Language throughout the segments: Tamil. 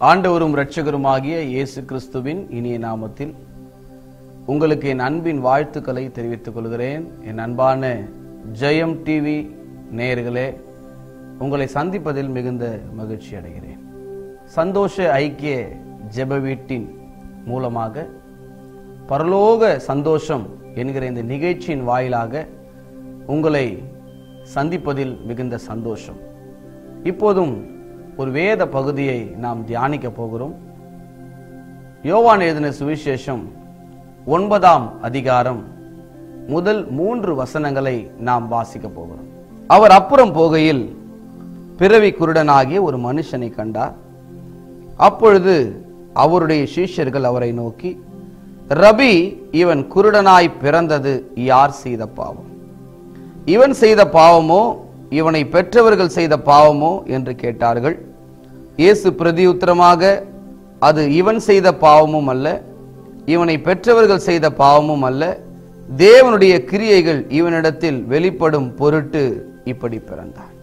ஆண்டவரும் இரட்சகருமாகிய இயேசு கிறிஸ்துவின் இனிய நாமத்தில் உங்களுக்கு என் அன்பின் வாழ்த்துக்களை தெரிவித்துக் கொள்கிறேன் என் அன்பான ஜெயம் டிவி நேயர்களே உங்களை சந்திப்பதில் மிகுந்த மகிழ்ச்சி அடைகிறேன் சந்தோஷ ஐக்கிய ஜெப வீட்டின் மூலமாக பரலோக சந்தோஷம் என்கிற இந்த நிகழ்ச்சியின் வாயிலாக உங்களை சந்திப்பதில் மிகுந்த சந்தோஷம் இப்போதும் ஒரு வேத பகுதியை நாம் தியானிக்க போகிறோம் யோவான் எழுதின சுவிசேஷம் ஒன்பதாம் அதிகாரம் முதல் மூன்று வசனங்களை நாம் வாசிக்க போகிறோம் அவர் அப்புறம் போகையில் பிறவி குருடனாகிய ஒரு மனுஷனை கண்டார் அப்பொழுது அவருடைய சீஷர்கள் அவரை நோக்கி ரபி இவன் குருடனாய் பிறந்தது யார் செய்த பாவம் இவன் செய்த பாவமோ இவனை பெற்றவர்கள் செய்த பாவமோ என்று கேட்டார்கள் இயேசு பிரதியுத்தரமாக அது இவன் செய்த பாவமும் அல்ல இவனை பெற்றவர்கள் செய்த பாவமும் அல்ல தேவனுடைய கிரியைகள் இவனிடத்தில் வெளிப்படும் பொருட்டு இப்படி பிறந்தான்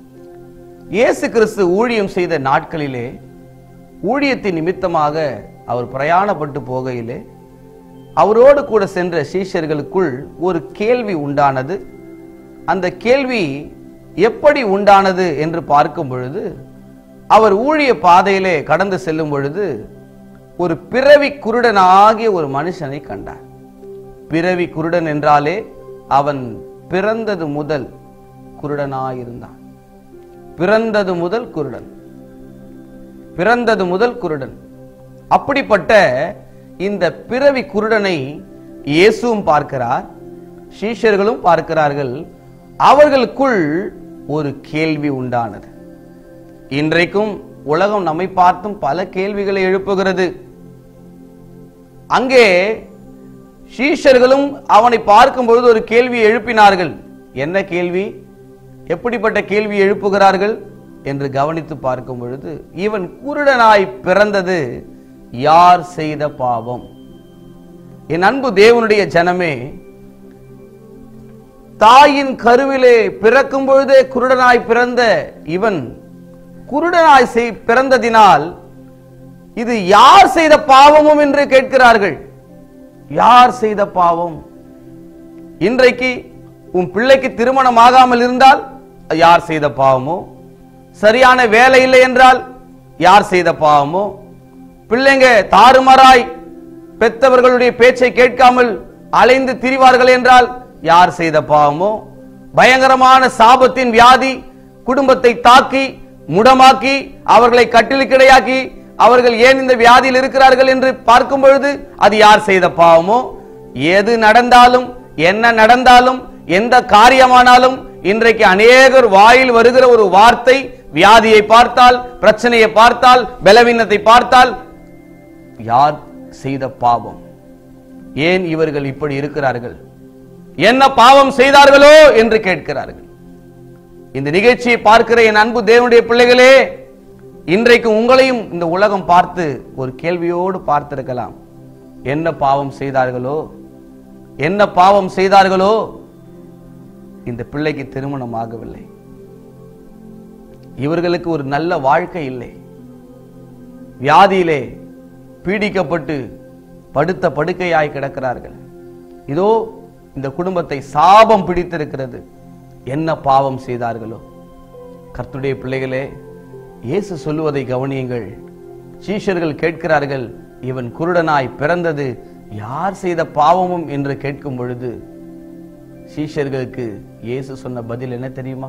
இயேசு கிறிஸ்து ஊழியம் செய்த நாட்களிலே ஊழியத்தின் நிமித்தமாக அவர் பிரயாணப்பட்டு போகையிலே அவரோடு கூட சென்ற சீஷர்களுக்குள் ஒரு கேள்வி உண்டானது அந்த கேள்வி எப்படி உண்டானது என்று பார்க்கும் பொழுது அவர் ஊழிய பாதையிலே கடந்து செல்லும் பொழுது ஒரு பிறவி குருடனாகிய ஒரு மனுஷனை கண்டார் பிறவி குருடன் என்றாலே அவன் பிறந்தது முதல் குருடனாயிருந்தான் பிறந்தது முதல் குருடன் பிறந்தது முதல் குருடன் அப்படிப்பட்ட இந்த பிறவி குருடனை இயேசுவும் பார்க்கிறார் சீஷர்களும் பார்க்கிறார்கள் அவர்களுக்குள் ஒரு கேள்வி உண்டானது இன்றைக்கும் உலகம் நம்மை பார்த்தும் பல கேள்விகளை எழுப்புகிறது அங்கே சீஷர்களும் அவனை பார்க்கும் பொழுது ஒரு கேள்வி எழுப்பினார்கள் என்ன கேள்வி எப்படிப்பட்ட கேள்வி எழுப்புகிறார்கள் என்று கவனித்து பார்க்கும் பொழுது இவன் குருடனாய் பிறந்தது யார் செய்த பாவம் என் அன்பு தேவனுடைய ஜனமே தாயின் கருவிலே பிறக்கும் பொழுதே குருடனாய் பிறந்த இவன் குருடனாய் செய்- பிறந்ததினால் இது யார் செய்த பாவமும் என்று கேட்கிறார்கள் யார் செய்த பாவம் இன்றைக்கு உன் பிள்ளைக்கு திருமணம் ஆகாமல் இருந்தால் அது யார் செய்த பாவமோ சரியான வேலை இல்லை என்றால் யார் செய்த பாவமோ பிள்ளைங்க தாறுமாறாய் பெத்தவர்களுடைய பேச்சை கேட்காமல் அலைந்து திரிவார்கள் என்றால் யார் செய்த பாவமோ பயங்கரமான சாபத்தின் வியாதி குடும்பத்தை தாக்கி முடமாக்கி அவர்களை கட்டிலுக்கிடையாக்கி அவர்கள் ஏன் இந்த வியாதியில் இருக்கிறார்கள் என்று பார்க்கும் பொழுது அது யார் செய்த பாவமோ எது நடந்தாலும் என்ன நடந்தாலும் எந்த காரியமானாலும் இன்றைக்கு அநேகர் வாயில் வருகிற ஒரு வார்த்தை வியாதியை பார்த்தால் பிரச்சனையை பார்த்தால் பலவீனத்தை பார்த்தால் யார் செய்த பாவம் ஏன் இவர்கள் இப்படி இருக்கிறார்கள் என்ன பாவம் செய்தார்களோ என்று கேட்கிறார்கள் இந்த நிகழ்ச்சியை பார்க்கிற என் அன்பு தேவனுடைய பிள்ளைகளே இன்றைக்கு உங்களையும் இந்த உலகம் பார்த்து ஒரு கேள்வியோடு பார்த்திருக்கலாம் என்ன பாவம் செய்தார்களோ என்ன பாவம் செய்தார்களோ இந்த பிள்ளைக்கு திருமணம் ஆகவில்லை இவர்களுக்கு ஒரு நல்ல வாழ்க்கை இல்லை வியாதியிலே பீடிக்கப்பட்டு படுத்த படுக்கையாய் கிடக்கிறார்கள் இதோ இந்த குடும்பத்தை சாபம் பிடித்திருக்கிறது என்ன பாவம் செய்தார்களோ கர்த்தருடைய பிள்ளைகளே இயேசு சொல்லுவதை கவனியுங்கள் சீஷர்கள் கேட்கிறார்கள் இவன் குருடனாய் பிறந்தது யார் செய்த பாவமும் என்று கேட்கும் பொழுது சீஷர்களுக்கு இயேசு சொன்ன பதில் என்ன தெரியுமா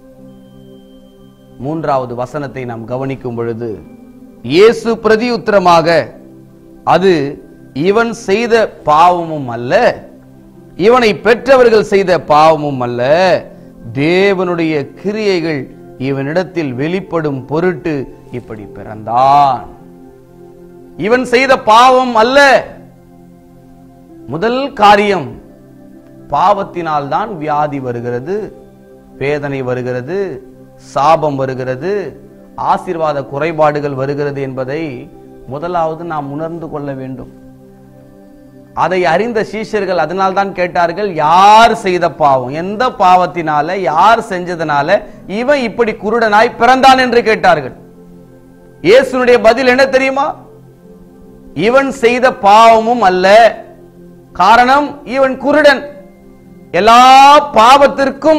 மூன்றாவது வசனத்தை நாம் கவனிக்கும் பொழுது இயேசு பிரதியுத்தரமாக அது இவன் செய்த பாவமும் அல்ல இவனை பெற்றவர்கள் செய்த பாவமும் அல்ல தேவனுடைய கிரியைகள் இவனிடத்தில் வெளிப்படும் பொருட்டு இப்படி பிறந்தான் இவன் செய்த பாவம் அல்ல முதல் காரியம் பாவத்தினால் தான் வியாதி வருகிறது வேதனை வருகிறது சாபம் வருகிறது ஆசீர்வாத குறைபாடுகள் வருகிறது என்பதை முதலாவது நாம் உணர்ந்து கொள்ள வேண்டும் அதை அறிந்த சீஷர்கள் அதனால் தான் கேட்டார்கள் யார் செய்த பாவம் எந்த பாவத்தினால யார் செஞ்சதுனால இவன் இப்படி குருடனாய் பிறந்தான் என்று கேட்டார்கள் இயேசுனுடைய பதில் என்ன தெரியுமா இவன் செய்த பாவமும் அல்ல காரணம் இவன் குருடன் எல்லா பாவத்திற்கும்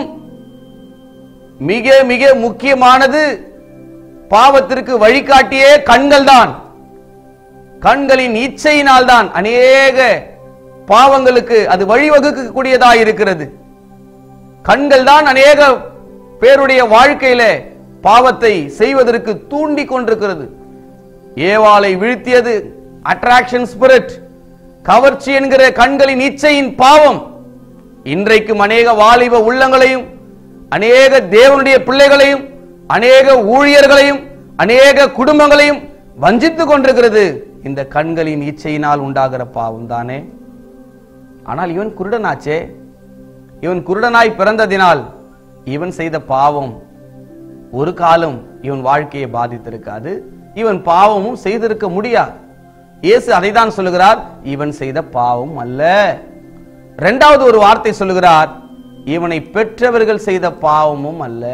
மிக மிக முக்கியமானது பாவத்திற்கு வழிகாட்டியே கண்கள் தான் கண்களின் இச்சையினால் தான் அநேக பாவங்களுக்கு அது வழிவகுக்கக்கூடியதாக இருக்கிறது கண்கள் தான் அநேக பேருடைய வாழ்க்கையில பாவத்தை செய்வதற்கு தூண்டி கொண்டிருக்கிறது ஏவாளை வீழ்த்தியது அட்ராக்ஷன் ஸ்பிரிட் கவர்ச்சி என்கிற கண்களின் இச்சையின் பாவம் இன்றைக்கும் அநேக வாலிப உள்ளங்களையும் அநேக தேவனுடைய பிள்ளைகளையும் அநேக ஊழியர்களையும் அநேக குடும்பங்களையும் வஞ்சித்துக் கொண்டிருக்கிறது இந்த கண்களின் இச்சையினால் உண்டாகிற பாவம் தானே ஆனால் இவன் குருடனாச்சே இவன் குருடனாய் பிறந்ததினால் இவன் செய்த பாவம் ஒரு காலம் இவன் வாழ்க்கையை பாதித்திருக்காது இவன் பாவமும் செய்திருக்க முடியாது இயேசு அதைதான் சொல்லுகிறார் இவன் செய்த பாவம் அல்ல இரண்டாவது ஒரு வார்த்தை சொல்லுகிறார் இவனை பெற்றவர்கள் செய்த பாவமும் அல்ல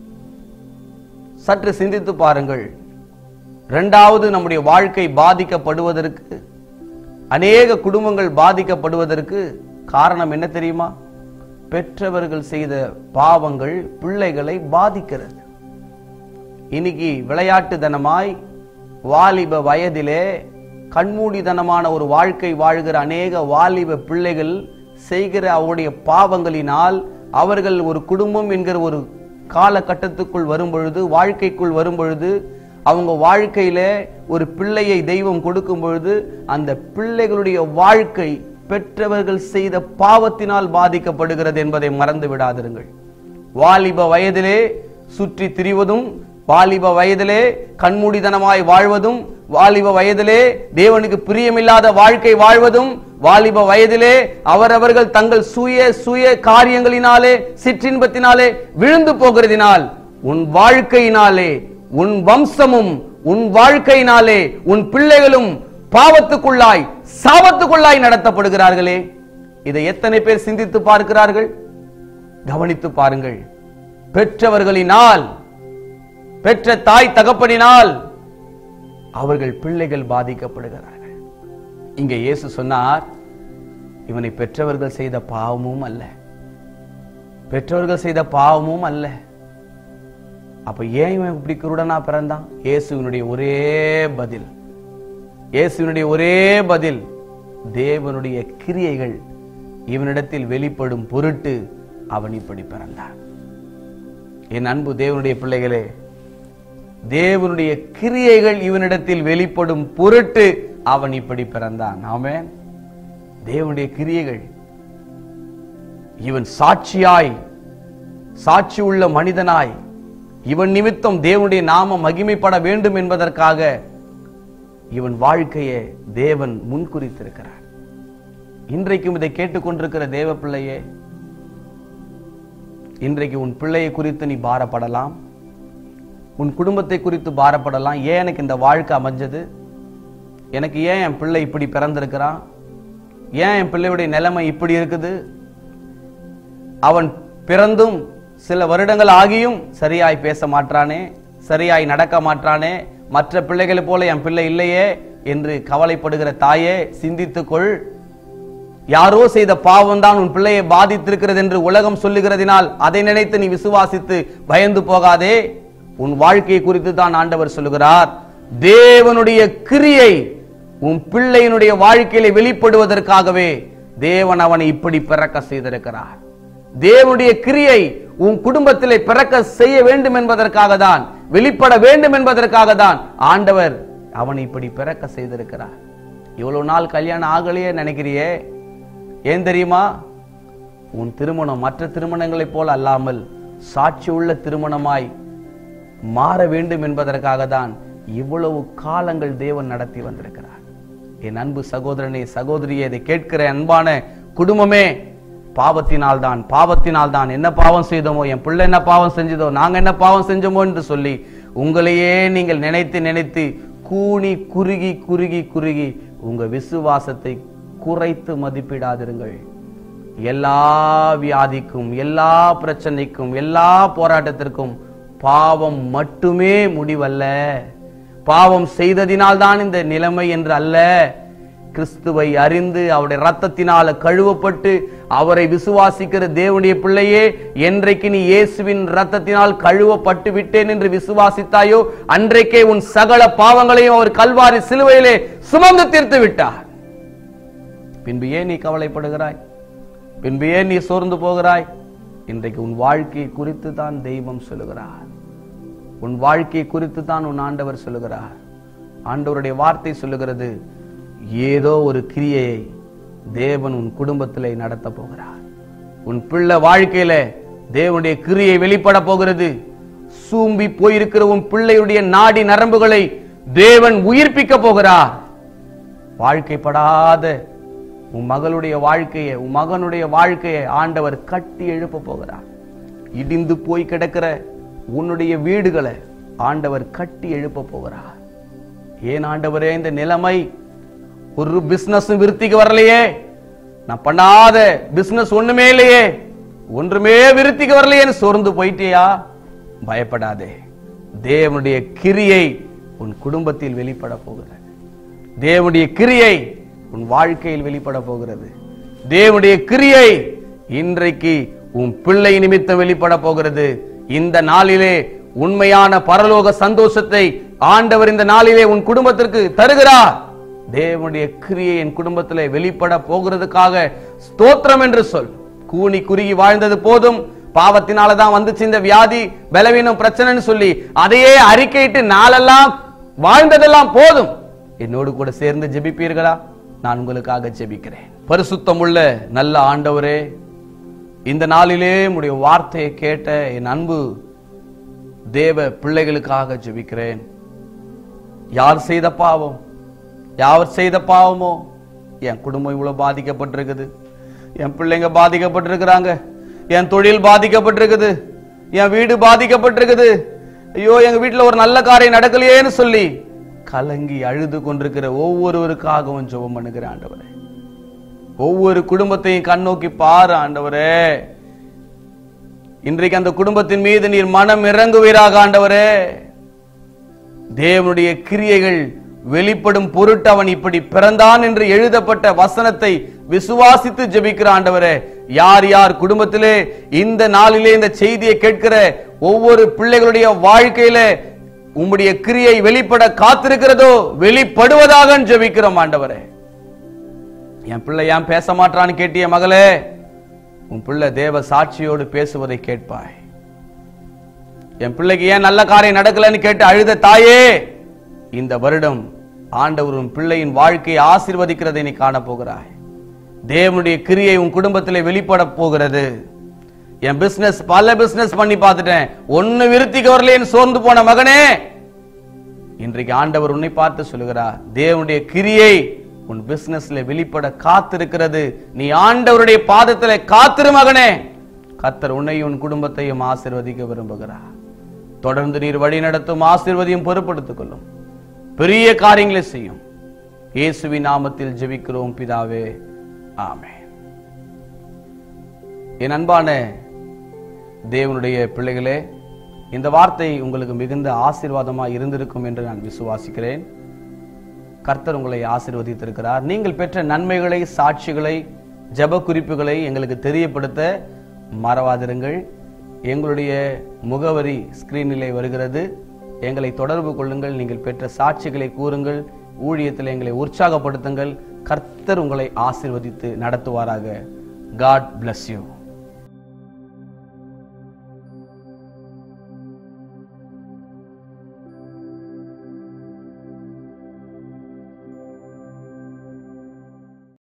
சற்று சிந்தித்து பாருங்கள் இரண்டாவது நம்முடைய வாழ்க்கை பாதிக்கப்படுவதற்கு அநேக குடும்பங்கள் பாதிக்கப்படுவதற்கு காரணம் என்ன தெரியுமா பெற்றவர்கள் செய்த பாவங்கள் பிள்ளைகளை பாதிக்கிறது இன்னைக்கு விளையாட்டுத்தனமாய் வாலிப வயதிலே கண்மூடித்தனமான ஒரு வாழ்க்கை வாழ்கிற அநேக வாலிப பிள்ளைகள் செய்கிற அவருடைய பாவங்களினால் அவர்கள் ஒரு குடும்பம் என்கிற ஒரு காலகட்டத்துக்குள் வரும் பொழுது வாழ்க்கைக்குள் வரும் பொழுது அவங்க வாழ்க்கையில ஒரு பிள்ளையை தெய்வம் கொடுக்கும் பொழுது அந்த பிள்ளைகளுடைய வாழ்க்கை பெற்றவர்கள் செய்த பாவத்தினால் பாதிக்கப்படுகிறது என்பதை மறந்து விடாதிருங்கள் வாலிப வயதிலே சுற்றி திரிவதும் வாலிப வயதிலே கண்மூடித்தனமாய் வாழ்வதும் வாலிப வயதிலே தேவனுக்கு பிரியமில்லாத வாழ்க்கை வாழ்வதும் வாலிப வயதிலே அவரவர்கள் தங்கள் சுய சுய காரியங்களினாலே சிற்றின்பத்தினாலே விழுந்து போகிறதினால் உன் வாழ்க்கையினாலே உன் வம்சமும் உன் வாழ்க்கையினாலே உன் பிள்ளைகளும் பாவத்துக்குள்ளாய் சாபத்துக்குள்ளாய் நடத்தப்படுகிறார்களே இதை எத்தனை பேர் சிந்தித்து பார்க்கிறார்கள் கவனித்து பாருங்கள் பெற்றவர்களினால் பெற்ற தாய் தகப்பனினால் அவர்கள் பிள்ளைகள் பாதிக்கப்படுகிறார்கள் இங்கே இயேசு சொன்னார் இவனை பெற்றவர்கள் செய்த பாவமும் அல்ல பெற்றவர்கள் செய்த பாவமும் அல்ல அப்ப ஏன் இவன் இப்படி குருடனா பிறந்தான் இயேசுவினுடைய ஒரே பதில் இயேசுவினுடைய ஒரே பதில் தேவனுடைய கிரியைகள் இவனிடத்தில் வெளிப்படும் பொருட்டு அவன் இப்படி பிறந்தான் என் அன்பு தேவனுடைய பிள்ளைகளே தேவனுடைய கிரியைகள் இவனிடத்தில் வெளிப்படும் பொருட்டு அவன் இப்படி பிறந்தான் ஆமென் தேவனுடைய கிரியைகள் இவன் சாட்சியாய் சாட்சி உள்ள மனிதனாய் இவன் நிமித்தம் தேவனுடைய நாமம் மகிமைப்பட வேண்டும் என்பதற்காக இவன் வாழ்க்கையை தேவன் முன்குறித்திருக்கிறார் இன்றைக்கும் இதை கேட்டுக்கொண்டிருக்கிற தேவ பிள்ளையே இன்றைக்கு உன் பிள்ளையை குறித்து நீ பாரப்படலாம் உன் குடும்பத்தை குறித்து பாரப்படலாம் ஏன் எனக்கு இந்த வாழ்க்கை அமைஞ்சது எனக்கு ஏன் என் பிள்ளை இப்படி பிறந்திருக்கிறான் ஏன் என் பிள்ளையுடைய நிலைமை இப்படி இருக்குது அவன் பிறந்தும் சில வருடங்கள் ஆகியும் சரியாய் பேச மாட்டானே சரியாய் நடக்க மாட்டானே மற்ற பிள்ளைகளைப் போல என் பிள்ளை இல்லையே என்று கவலைப்படுகிற தாயே சிந்தித்துக்கொள் யாரோ செய்த பாவம் தான் உன் பிள்ளையை பாதித்திருக்கிறது என்று உலகம் சொல்லுகிறதினால் அதை நினைத்து நீ விசுவாசித்து பயந்து போகாதே உன் வாழ்க்கையை குறித்து தான் ஆண்டவர் சொல்லுகிறார் தேவனுடைய கிரியை உன் பிள்ளையினுடைய வாழ்க்கையில வெளிப்படுவதற்காகவே தேவன் அவனை இப்படி பிறக்க செய்திருக்கிறார் தேவனுடைய கிரியை உன் குடும்பத்திலே பிறக்க செய்ய வேண்டும் என்பதற்காக தான் வெளிப்பட வேண்டும் என்பதற்காக தான் ஆண்டவர் அவனை இப்படி பிறக்க செய்திருக்கிறார் இவ்வளவு நாள் கல்யாணம் ஆகலையே நினைக்கிறியே ஏன் தெரியுமா உன் திருமணம் மற்ற திருமணங்களைப் போல அல்லாமல் சாட்சி உள்ள திருமணமாய் மாற வேண்டும் என்பதற்காக தான் இவ்வளவு காலங்கள் தேவன் நடத்தி வந்திருக்கிறார் என் அன்பு சகோதரனே சகோதரியே இதை கேட்கிற அன்பான குடும்பமே பாவத்தினால் தான் பாவத்தினால் தான் என்ன பாவம் செய்தோமோ என் பிள்ளை என்ன பாவம் செஞ்சதோ நாங்க என்ன பாவம் செஞ்சோமோ என்று சொல்லி உங்களையே நீங்கள் நினைத்து நினைத்து கூனி குறுகி குறுகி குறுகி உங்க விசுவாசத்தை குறைத்து மதிப்பிடாதிருங்கள் எல்லா வியாதிக்கும் எல்லா பிரச்சனைக்கும் எல்லா போராட்டத்திற்கும் பாவம் மட்டுமே முடிவல்ல பாவம் செய்ததினால் தான் இந்த நிலைமை என்று அல்ல கிறிஸ்துவை அறிந்து அவருடைய ரத்தத்தினால கழுவப்பட்டு அவரை விசுவாசிக்கிற தேவனுடைய பிள்ளையே என்றைக்கு நீ இயேசுவின் ரத்தத்தினால் கழுவப்பட்டு விட்டேன் என்று விசுவாசித்தாயோ அன்றைக்கே உன் சகல பாவங்களையும் அவர் கல்வாரி சிலுவையிலே சுமந்து தீர்த்து விட்டார் பின்பு ஏன் நீ கவலைப்படுகிறாய் பின்பு ஏன் நீ சோர்ந்து போகிறாய் இன்றைக்கு உன் வாழ்க்கையை குறித்து தான் தெய்வம் சொல்லுகிறார் உன் வாழ்க்கையை குறித்து தான் உன் ஆண்டவர் சொல்லுகிறார் ஆண்டவருடைய வார்த்தை சொல்லுகிறது ஏதோ ஒரு கிரியையை தேவன் உன் குடும்பத்திலே நடத்த போகிறார் உன் பிள்ளை வாழ்க்கையில தேவனுடைய கிரியை வெளிப்பட போகிறது சூம்பி போயிருக்கிற உன் பிள்ளையுடைய நாடி நரம்புகளை தேவன் உயிர்ப்பிக்க போகிறார் வாழ்க்கைப்படாத உன் மகளுடைய வாழ்க்கையை உன் மகனுடைய வாழ்க்கையை ஆண்டவர் கட்டி எழுப்ப போகிறார் இடிந்து போய் கிடக்கிற உன்னுடைய வீடுகளை ஆண்டவர் கட்டி எழுப்ப போகிறார் ஏன் ஆண்டவரே இந்த நிலைமை ஒரு பிசினஸ் விருத்திக்கு வரலையே நான் பண்ணாத பிசினஸ் ஒண்ணுமே இல்லையே ஒன்றுமே விருத்திக்கு வரலையேன்னு சோர்ந்து போயிட்டியா பயப்படாதே தேவனுடைய கிரியை உன் குடும்பத்தில் வெளிப்பட போகிறது தேவனுடைய கிரியை உன் வாழ்க்கையில் வெளிப்பட போகிறது தேவனுடைய கிரியை இன்றைக்கு உன் பிள்ளை நிமித்தம் வெளிப்பட போகிறது இந்த நாளிலே உண்மையான பரலோக சந்தோஷத்தை ஆண்டவர் இந்த நாளிலே உன் குடும்பத்திற்கு தருகிறார் தேவனுடைய கிரியை என் குடும்பத்திலே வெளிப்பட போகிறதுக்காக ஸ்தோத்திரம் என்று சொல் கூனி குறுகி வாழ்ந்தது போதும் பாவத்தினால தான் வந்துச்சு இந்த வியாதி பலவீனம் பிரச்சனைன்னு சொல்லி அதையே அறிக்கையிட்டு நாளெல்லாம் வாழ்ந்ததெல்லாம் போதும் என்னோடு கூட சேர்ந்து ஜெபிப்பீர்களா நான் உங்களுக்காக ஜெபிக்கிறேன் பரிசுத்தம் உள்ள நல்ல ஆண்டவரே இந்த நாளிலே உடைய வார்த்தையை கேட்ட என் அன்பு தேவ பிள்ளைகளுக்காக ஜெபிக்கிறேன் யார் செய்த பாவம் யார் செய்த பாவமோ என் குடும்பம் இவ்வளவு பாதிக்கப்பட்டிருக்குது என் பிள்ளைங்க பாதிக்கப்பட்டிருக்கிறாங்க என் தொழில் பாதிக்கப்பட்டிருக்குது என் வீடு பாதிக்கப்பட்டிருக்குது ஐயோ எங்க வீட்டுல ஒரு நல்ல காரியம் நடக்கலையேன்னு சொல்லி கலங்கி அழுது கொண்டிருக்கிற ஒவ்வொருவருக்காகவும் ஜெபம் பண்ணுகிற ஆண்டவரே ஒவ்வொரு குடும்பத்தையும் கண்ணோக்கி பாரு ஆண்டவரே இன்றைக்கு அந்த குடும்பத்தின் மீது நீர் மனம் இறங்குவீராக ஆண்டவரே தேவனுடைய கிரியைகள் வெளிப்படும் பொருட்டு அவன் இப்படி பிறந்தான் என்று எழுதப்பட்ட வசனத்தை விசுவாசித்து ஜெபிக்கிற ஆண்டவரே யார் யார் குடும்பத்திலே இந்த நாளிலே இந்த செய்தியை கேட்கிற ஒவ்வொரு பிள்ளைகளுடைய வாழ்க்கையில உம்முடைய கிரியை வெளிப்பட காத்திருக்கிறதோ வெளிப்படுவதாக ஜெபிக்கிறோம் ஆண்டவரே என் பிள்ளை ஏன் பேச மாட்டான்னு கேட்டிய மகளே உன் பிள்ளை தேவ சாட்சியோடு பேசுவதை கேட்பாய் என் பிள்ளைக்கு ஏன் நல்ல காரியம் நடக்கலன்னு கேட்டு அழுத தாயே இந்த வருடம் ஆண்டவர் உன் பிள்ளையின் வாழ்க்கையை ஆசீர்வதிக்கிறதை நீ காண போகிறாய் தேவனுடைய கிரியை உன் குடும்பத்திலே வெளிப்பட போகிறது என் பிசினஸ் பல பிசினஸ் பண்ணி பார்த்துட்டேன் ஒண்ணு விருத்திக்கு வரலையேன்னு சோர்ந்து போன மகனே இன்றைக்கு ஆண்டவர் உன்னை பார்த்து சொல்லுகிறார் தேவனுடைய கிரியை உன் பிசினஸ்ல வெளிப்பட காத்திருக்கிறது நீ ஆண்டவருடைய பாதத்திலே காத்திரு மகனே கத்தர் உன்னையும் உன் குடும்பத்தையும் ஆசீர்வதிக்க விரும்புகிறார் தொடர்ந்து நீர் வழி நடத்தும் ஆசீர்வதியும் பொறுப்படுத்திக் கொள்ளும் பெரிய காரியங்களை செய்யும் இயேசுவின் நாமத்தில் ஜெபிக்கிறோம் பிதாவே ஆமென் என் அன்பான தேவனுடைய பிள்ளைகளே இந்த வார்த்தை உங்களுக்கு மிகுந்த ஆசீர்வாதமா இருந்திருக்கும் என்று நான் விசுவாசிக்கிறேன் கர்த்தர் உங்களை ஆசீர்வதித்திருக்கிறார் நீங்கள் பெற்ற நன்மைகளை சாட்சிகளை ஜெப குறிப்புகளை எங்களுக்கு தெரியப்படுத்த மறவாதிருங்கள் எங்களுடைய முகவரி ஸ்கிரீனிலே வருகிறது எங்களை தொடர்பு கொள்ளுங்கள் நீங்கள் பெற்ற சாட்சிகளை கூறுங்கள் ஊழியத்தில் எங்களை உற்சாகப்படுத்துங்கள் கர்த்தர் உங்களை ஆசீர்வதித்து நடத்துவாராக காட் bless யூ